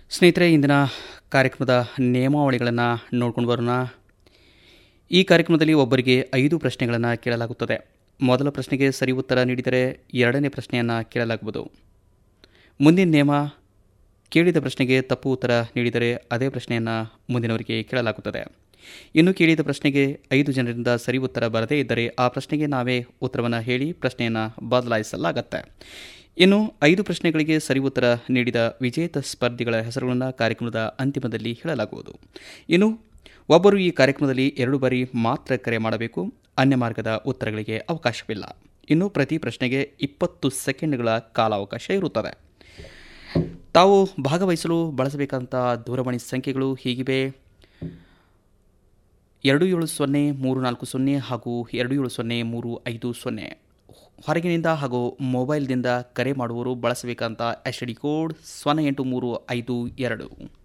ಸ್ನೇಹಿತರೆ ಇಂದಿನ ಕಾರ್ಯಕ್ರಮದ ನಿಯಮಾವಳಿಗಳನ್ನು ನೋಡ್ಕೊಂಡು ಬರೋಣ ಈ ಕಾರ್ಯಕ್ರಮದಲ್ಲಿ ಒಬ್ಬರಿಗೆ ಐದು ಪ್ರಶ್ನೆಗಳನ್ನು ಕೇಳಲಾಗುತ್ತದೆ ಮೊದಲ ಪ್ರಶ್ನೆಗೆ ಸರಿ ಉತ್ತರ ನೀಡಿದರೆ ಎರಡನೇ ಪ್ರಶ್ನೆಯನ್ನು ಕೇಳಲಾಗುವುದು ಮುಂದಿನ ನಿಯಮ ಕೇಳಿದ ಪ್ರಶ್ನೆಗೆ ತಪ್ಪು ಉತ್ತರ ನೀಡಿದರೆ ಅದೇ ಪ್ರಶ್ನೆಯನ್ನು ಮುಂದಿನವರಿಗೆ ಕೇಳಲಾಗುತ್ತದೆ ಇನ್ನು ಕೇಳಿದ ಪ್ರಶ್ನೆಗೆ ಐದು ಜನರಿಂದ ಸರಿ ಉತ್ತರ ಬರದೇ ಇದ್ದರೆ ಆ ಪ್ರಶ್ನೆಗೆ ನಾವೇ ಉತ್ತರವನ್ನು ಹೇಳಿ ಪ್ರಶ್ನೆಯನ್ನು ಬದಲಾಯಿಸಲಾಗತ್ತೆ ಇನ್ನು ಐದು ಪ್ರಶ್ನೆಗಳಿಗೆ ಸರಿ ಉತ್ತರ ನೀಡಿದ ವಿಜೇತ ಸ್ಪರ್ಧಿಗಳ ಹೆಸರುಗಳನ್ನು ಕಾರ್ಯಕ್ರಮದ ಅಂತಿಮದಲ್ಲಿ ಹೇಳಲಾಗುವುದು ಇನ್ನು ಒಬ್ಬರು ಈ ಕಾರ್ಯಕ್ರಮದಲ್ಲಿ ಎರಡು ಬಾರಿ ಮಾತ್ರ ಕರೆ ಮಾಡಬೇಕು ಅನ್ಯ ಮಾರ್ಗದ ಉತ್ತರಗಳಿಗೆ ಅವಕಾಶವಿಲ್ಲ ಇನ್ನು ಪ್ರತಿ ಪ್ರಶ್ನೆಗೆ ಇಪ್ಪತ್ತು ಸೆಕೆಂಡ್ಗಳ ಕಾಲಾವಕಾಶ ಇರುತ್ತದೆ ತಾವು ಭಾಗವಹಿಸಲು ಬಳಸಬೇಕಂತ ದೂರವಾಣಿ ಸಂಖ್ಯೆಗಳು ಹೀಗಿವೆ ಎರಡು ಏಳು ಸೊನ್ನೆ ಮೂರು ನಾಲ್ಕು ಸೊನ್ನೆ ಹಾಗೂ ಎರಡು ಏಳು ಸೊನ್ನೆ ಮೂರು ಐದು ಸೊನ್ನೆ ಹೊರಗಿನಿಂದ ಹಾಗೂ ಮೊಬೈಲ್ದಿಂದ ಕರೆ ಮಾಡುವವರು ಬಳಸಬೇಕಂತ ಎಸ್ ಡಿ ಕೋಡ್ ಸೊನ್ನೆ ಎಂಟು ಮೂರು ಐದು ಎರಡು